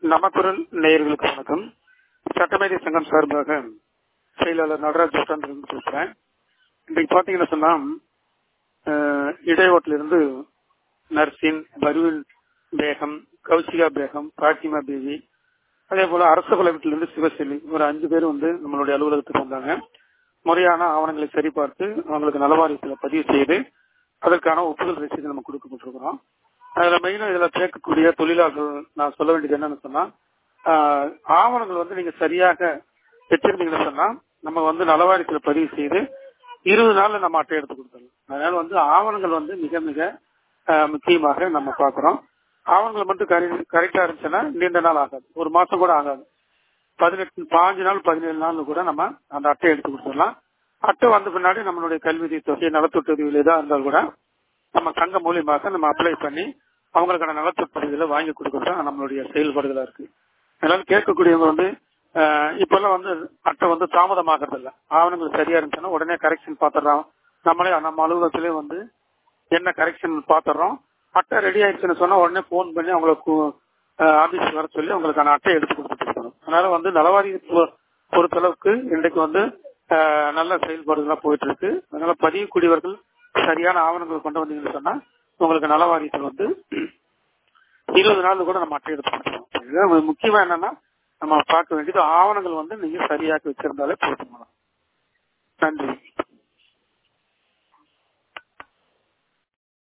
நமக்குரல் நேயர்களுக்கு வணக்கம் சட்டமேதை சங்கம் சார்பாக செயலாளர் நடராஜ் இருந்து பேசுறேன் இன்றைக்கு பாத்தீங்கன்னா சொன்னா அஹ், இடையோட்டிலிருந்து நர்சின் பருவின் பேகம் கௌசிகா பேகம் பாத்திமா தேவி அதே போல அரச குலவீட்டிலிருந்து சிவசெல்வி ஒரு அஞ்சு பேர் வந்து நம்மளுடைய அலுவலகத்துக்கு வந்தாங்க முறையான ஆவணங்களை சரிபார்த்து அவங்களுக்கு நலவாரியத்தில் பதிவு செய்து அதற்கான ஒப்புதல் ரசீது நம்ம கொடுக்கப்பட்டிருக்கிறோம் அதுல மெயினா இதுல கேட்கக்கூடிய தொழிலாளர்கள் நான் சொல்ல வேண்டியது என்னன்னு சொன்னா ஆஹ், ஆவணங்கள் வந்து நீங்க சரியாக வச்சிருந்தீங்கன்னு சொன்னா நம்ம வந்து நலவாரியத்துல பதிவு செய்து இருபது நாள்ல நம்ம அட்டை எடுத்து கொடுத்துடலாம் அதனால வந்து ஆவணங்கள் வந்து மிக மிக ஆஹ், முக்கியமாக நம்ம பாக்குறோம் ஆவணங்கள் மட்டும் கரெக்டா இருந்துச்சுன்னா நீண்ட நாள் ஆகாது ஒரு மாசம் கூட ஆகாது பதினெட்டு பாஞ்சு நாள் பதினேழு நாள் கூட நம்ம அந்த அட்டை எடுத்து கொடுத்துடலாம் அட்டை வந்த பின்னாடி நம்மளுடைய கல்வி தொகை நலத்துறவில் எதா இருந்தால் கூட நம்ம சங்கம் மூலியமாக நம்ம அப்ளை பண்ணி அவங்களுக்கான நலத்திட்டங்களை வாங்கி கொடுக்கறது நம்மளுடைய செயல்பாடுகளா இருக்கு அதனால கேட்கக்கூடியவங்க வந்து அஹ், இப்பெல்லாம் வந்து அட்டை வந்து தாமதமாகறது இல்ல ஆவணங்கள் சரியா இருந்துச்சுன்னா உடனே கரெக்ஷன் பாத்துறோம் நம்மளே நம்ம அலுவலகத்திலே வந்து என்ன கரெக்ஷன் பாத்துறோம் அட்டை ரெடி ஆயிடுச்சுன்னு சொன்னா உடனே போன் பண்ணி அவங்களுக்கு ஆபீஸ் வர சொல்லி அவங்களுக்கான அட்டை எடுத்து கொடுத்துட்டு இருக்கணும் அதனால வந்து நலவாரி பொ- பொறுத்தளவுக்கு இன்றைக்கு வந்து அஹ், நல்ல செயல்பாடுகளா போயிட்டு இருக்கு அதனால பதியக்கூடியவர்கள் சரியான ஆவணங்கள் கொண்டு வந்தீங்கன்னு சொன்னா உங்களுக்கு நலவாரியத்தில் வந்து இருபது நாள் கூட நம்ம அட்டை எடுத்து கொடுத்துருவோம் இதுதான் முக்கியமா என்னன்னா நம்ம பார்க்க வேண்டியது ஆவணங்கள் வந்து நீங்க சரியாக்கி வச்சிருந்தாலே போதுமானது நன்றி